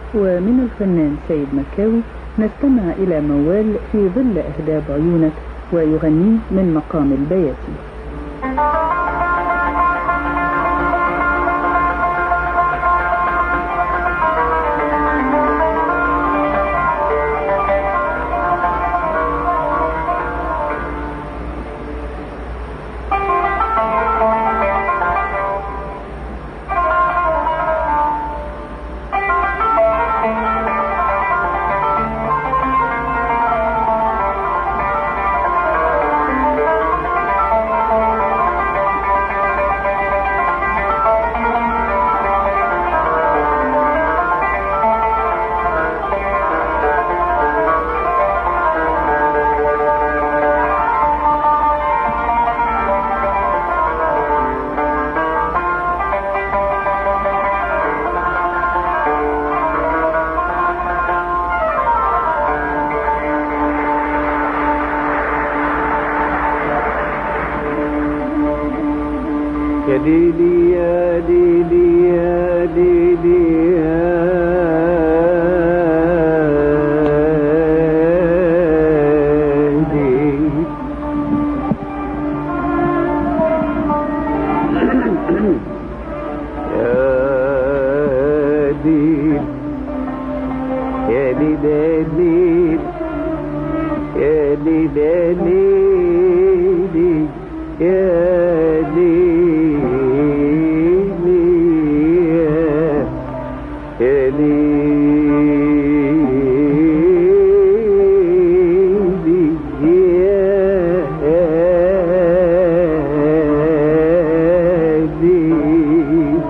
ومن الفنان سيد مكاوي نستمع إلى موال في ظل أهداب عيونك ويغنيه من مقام البياتي يا ليلي يا ليلي يا ليلي يا ليلي يا ليل يا ليل يا ليل يا ليل يا ليل يا يا ليل يا ليل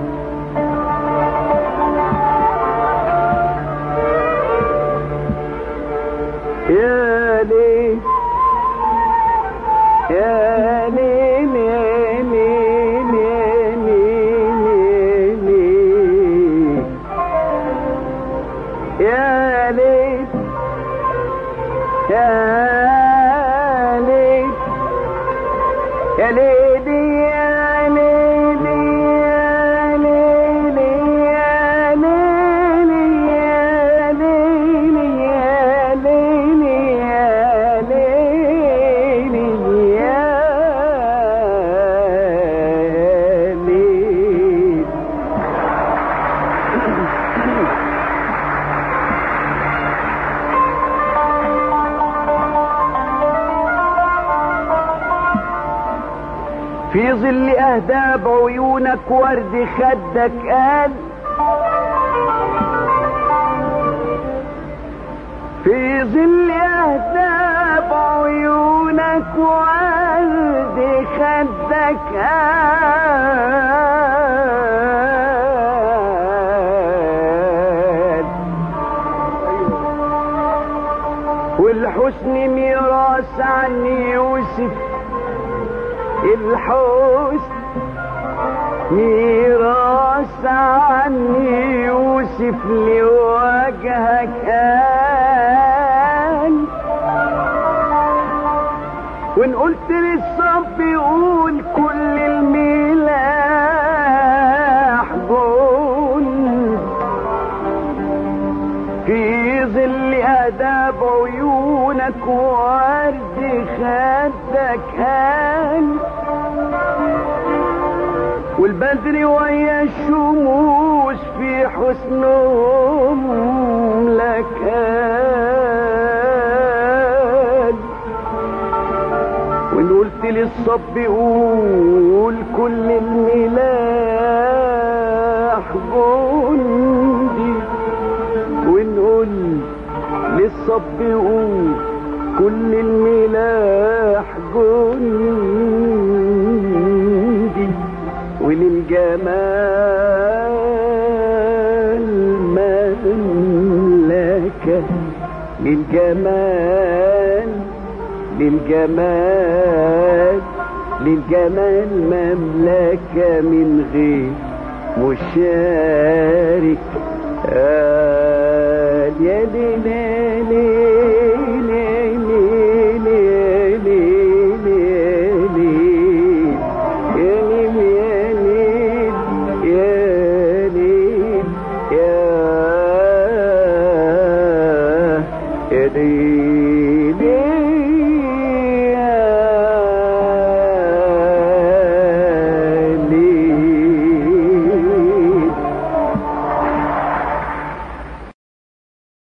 يا ليل يا ليل يا ليل يا ليل يا ليل يا ليل يا ليل يا ليل يا ليل يا ليل يا ليل يا ليل يا ليل يا ليل في ظل اهداب عيونك ورد خدك قال في ظل اهداب عيونك ورد خدك قال والحسن ميراث عن يوسف الحسن ميراث عن يوسف لوجهك قال وان قلت للصب يقول كل الملاح جند في ظل آداب عيونك ورد خدك هان والبدر ويا الشموس في حسنهم لكان وان قلت للصب قول كل الملاح جندي ونقول للصب قول كل الملاح جندي وللجمال مملكة للجمال للجمال للجمال مملكة من غير مشارك آه يا ليل ليل ليل ليل ليل يا ليل يا ليل يا ليل يا ايدي